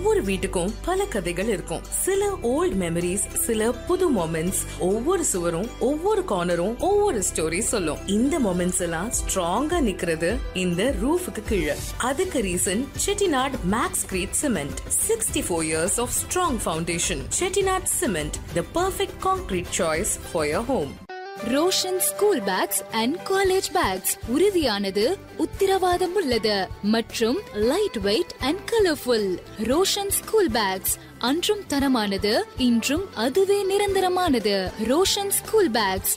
ஒவ்வொரு வீட்டுக்கும் பல கதைகள் இருக்கும் சில ஓல்ட் மெமரிஸ் சில புது மொமெண்ட்ஸ் ஒவ்வொரு சுவரும் ஒவ்வொரு கார்னரும் ஒவ்வொரு ஸ்டோரி சொல்லும் இந்த மொமெண்ட்ஸ் எல்லாம் ஸ்ட்ராங்கா நிக்கிறது இந்த ரூஃபுக்கு கீழே அதுக்கு reason Chettinad Maxcrete cement sixty four years of strong foundation Chettinad cement the perfect concrete choice for your home Roshan school bags and college bags உறுதியானது உத்திரவாதம் உள்ளது மற்றும் light weight and colourful Roshan school bags அன்றும் தரமானது இன்றும் அதுவே நிரந்தரமானது ரோஷன் ஸ்கூல் பேக்ஸ்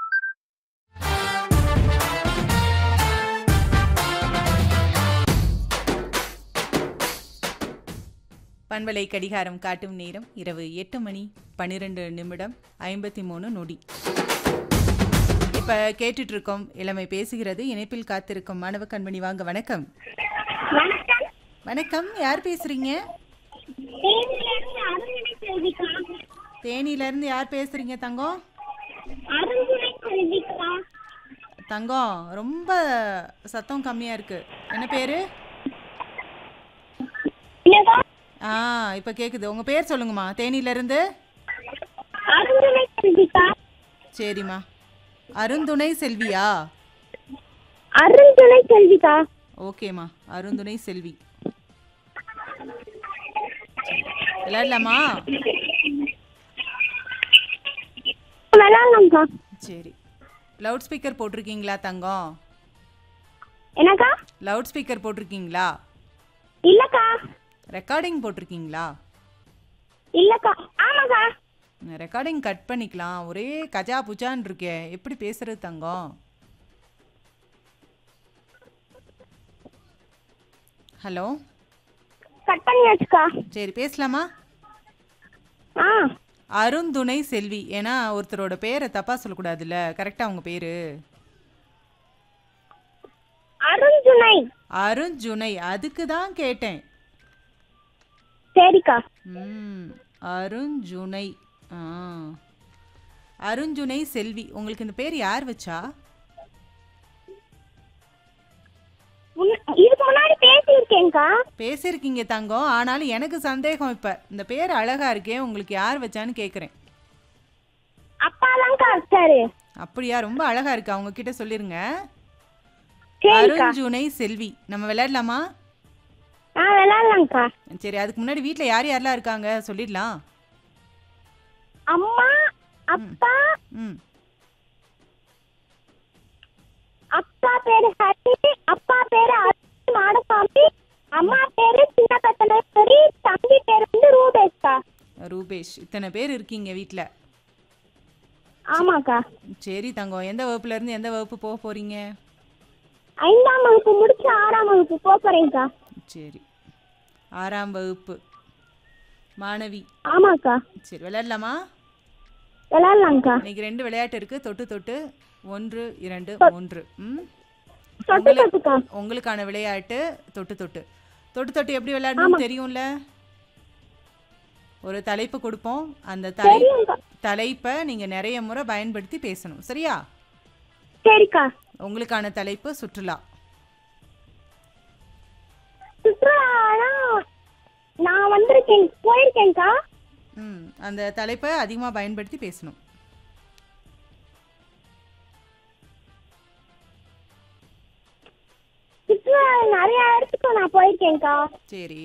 பண்பலை கடிகாரம் காட்டும் நேரம் இரவு எட்டு மணி பன்னிரெண்டு நிமிடம் ஐம்பத்தி மூணு நொடி இப்ப கேட்டுட்டு இருக்கோம் இளமை பேசுகிறது இணைப்பில் காத்திருக்கும் மாணவ கண்மணி வாங்க வணக்கம் வணக்கம் வணக்கம் யார் பேசுறீங்க தேனியிலிருந்து அருண்மொழி செல்விக்கா தேனியில இருந்து யார் பேசுறீங்க தங்கம் அருண்மொழி செல்விக்கா தங்கம் ரொம்ப சத்தம் கம்மியா இருக்கு என்ன பேரு என்னக்கா ஆ இப்ப கேக்குது உங்க பேர் சொல்லுங்கம்மா தேனியில இருந்து அருண்மொழி செல்விக்கா சரிம்மா அருந்துணை செல்வியா அருண்துணை செல்விக்கா ஓகேம்மா அருந்துணை செல்வி விளையாடலாமா விளாட்லாம்க்கா சரி லவுட் ஸ்பீக்கர் போட்டிருக்கீங்களா தங்கம் என்னக்கா லவுட் ஸ்பீக்கர் போட்டிருக்கீங்களா இல்லக்கா ரெக்கார்டிங் போட்டிருக்கீங்களா இல்லக்கா ஆமாக்கா ரெக்கார்டிங் கட் பண்ணிக்கலாம் ஒரே கஜா புஜான்னு இருக்கே எப்படி பேசுறது தங்கம் ஹலோ கட் பண்ணியாச்சுக்கா சரி பேசலாமா ஆ அருந்துணை செல்வி ஏன்னா ஒருத்தரோட பேரை தப்பா சொல்லக்கூடாதுல்ல கரெக்டா உங்க பேரு அருண்துணை அருஞ்சுனை அதுக்கு தான் கேட்டேன் சரிக்கா ம் அருஞ்சுனை ஆ அருஞ்சுனை செல்வி உங்களுக்கு இந்த பேர் யார் வச்சா முன்ன- இதுக்கு முன்னாடி பேசியிருக்கேன்க்கா பேசியிருக்கீங்க தங்கம் ஆனாலும் எனக்கு சந்தேகம் இப்போ இந்த பேர் அழகா இருக்கே உங்களுக்கு யார் வச்சான்னு கேட்குறேன் அப்பாதான்க்கா வச்சாரு அப்படியா ரொம்ப அழகா இருக்கு அவங்க கிட்ட சொல்லிருங்க சரிக்கா அருஞ்சுனை செல்வி நம்ம விளையாடலாமா ஆ விளாட்லாம்க்கா சரி அதுக்கு முன்னாடி வீட்டில் யார் யாரெல்லாம் இருக்காங்க சொல்லிடலாம் அம்மா அப்பா ம் அப்பா பேரு ஹரி அப்பா பேரு அருண் மாடசாமி அம்மா பேரு சின்ன கத்தனேஸ்வரி தம்பி பேரு வந்து ரூபேஷ்கா ரூபேஷ் இத்தனை பேர் இருக்கீங்க வீட்டில் ஆமாக்கா சரி தங்கம் எந்த வகுப்புல இருந்து எந்த வகுப்பு போக போறீங்க ஐந்தாம் வகுப்பு முடிச்சு ஆறாம் வகுப்பு போப் போறேன்க்கா சரி ஆறாம் வகுப்பு மாணவி ஆமாக்கா சரி விளையாடலாமா விளாட்லாம்க்கா இன்னைக்கு ரெண்டு விளையாட்டு இருக்கு தொட்டு தொட்டு ஒன்று இரண்டு மூன்று ம் தொட்டு உங்களுக்கு- தொட்டுக்கா உங்களுக்கான விளையாட்டு தொட்டு தொட்டு தொட்டு தொட்டு எப்படி விளையாடணும்னு தெரியும்ல ஒரு தலைப்பு கொடுப்போம் அந்த தலை தெரியும்க்கா தலைப்பை நீங்க நிறைய முறை பயன்படுத்தி பேசணும் சரியா சரிக்கா உங்களுக்கான தலைப்பு சுற்றுலா சுற்றுலா நான் வந்திருக்கேன் போயிருக்கேன்க்கா ம் அந்த தலைப்பை அதிகமாக பயன்படுத்தி பேசணும் சுற்றுலா நிறைய இடத்துக்கு நான் போயிருக்கேன்க்கா சரி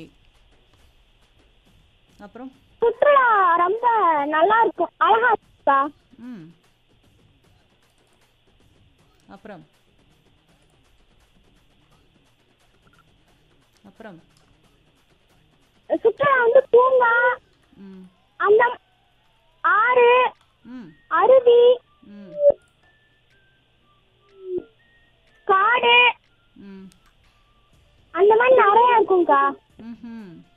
அப்புறம் சுற்றுலா ரொம்ப நல்லா இருக்கும் அழகா இருக்குக்கா ம் அப்புறம் அப்புறம் சுற்றுலா வந்து பூங்கா ம் அந்த ஆறு ம் அருவி ம் காடு ம் அந்த மாதிரி நிறைய இருக்கும்க்கா ம்